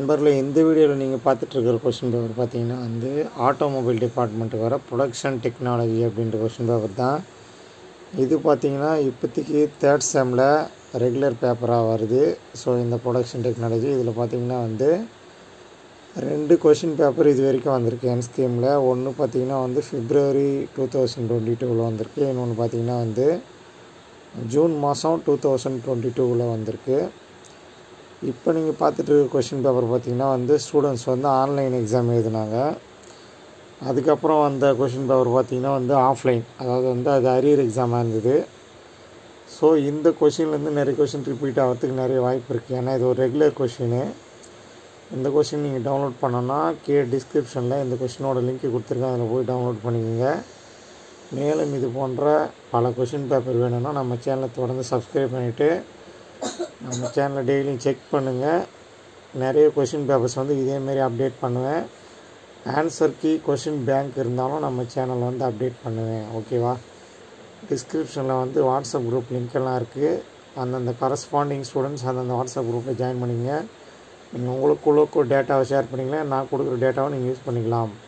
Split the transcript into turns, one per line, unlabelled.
நண்பர்களே இந்த வீடியோவில் நீங்கள் பார்த்துட்ருக்கிற கொஷின் பேப்பர் பார்த்தீங்கன்னா வந்து ஆட்டோமொபைல் டிபார்ட்மெண்ட்டுக்கு வர ப்ரொடக்ஷன் டெக்னாலஜி அப்படின்ற கொஷின் பேப்பர் தான் இது பார்த்தீங்கன்னா இப்போதைக்கு தேர்ட் செம்மில் ரெகுலர் பேப்பராக வருது ஸோ இந்த ப்ரொடக்ஷன் டெக்னாலஜி இதில் பார்த்தீங்கன்னா வந்து ரெண்டு கொஷின் பேப்பர் இது வரைக்கும் வந்திருக்கு என் ஸ்கீமில் ஒன்று பார்த்தீங்கன்னா வந்து பிப்ரவரி டூ தௌசண்ட் டுவெண்ட்டி டூவில் வந்திருக்கு இன்னொன்று பார்த்தீங்கன்னா வந்து ஜூன் மாதம் டூ தௌசண்ட் டுவெண்ட்டி டூவில் வந்திருக்கு இப்போ நீங்கள் பார்த்துட்டு இருக்க கொஷின் பேப்பர் பார்த்தீங்கன்னா வந்து ஸ்டூடெண்ட்ஸ் வந்து ஆன்லைன் எக்ஸாம் எழுதினாங்க அதுக்கப்புறம் வந்த கொஷின் பேப்பர் பார்த்தீங்கன்னா வந்து ஆஃப்லைன் அதாவது வந்து அது அரியர் எக்ஸாமாக இருந்தது ஸோ இந்த கொஷின்லேருந்து நிறைய கொஷின் ரிப்பீட் ஆகிறதுக்கு நிறைய வாய்ப்பு இருக்குது ஏன்னா இது ஒரு ரெகுலர் கொஷினு இந்த கொஷின் நீங்கள் டவுன்லோட் பண்ணோன்னா கீழே டிஸ்கிரிப்ஷனில் இந்த கொஷினோட லிங்க் கொடுத்துருக்கேன் அதில் போய் டவுன்லோட் பண்ணிக்கோங்க மேலும் இது போன்ற பல கொஷின் பேப்பர் வேணும்னா நம்ம சேனலை தொடர்ந்து சப்ஸ்கிரைப் பண்ணிவிட்டு நம்ம சேனலை டெய்லியும் செக் பண்ணுங்கள் நிறைய கொஷின் பேப்பர்ஸ் வந்து இதேமாரி அப்டேட் பண்ணுவேன் ஆன்சர் கீ கொஷின் பேங்க் இருந்தாலும் நம்ம சேனலில் வந்து அப்டேட் பண்ணுவேன் ஓகேவா டிஸ்கிரிப்ஷனில் வந்து வாட்ஸ்அப் குரூப் லிங்க் எல்லாம் இருக்குது அந்தந்த கரஸ்பாண்டிங் ஸ்டூடெண்ட்ஸ் அந்தந்த வாட்ஸ்அப் குரூப்பில் ஜாயின் பண்ணிங்க நீங்கள் உங்களுக்குள்ளக்கு டேட்டாவை ஷேர் பண்ணிங்களா நான் கொடுக்குற டேட்டாவை நீங்கள் யூஸ் பண்ணிக்கலாம்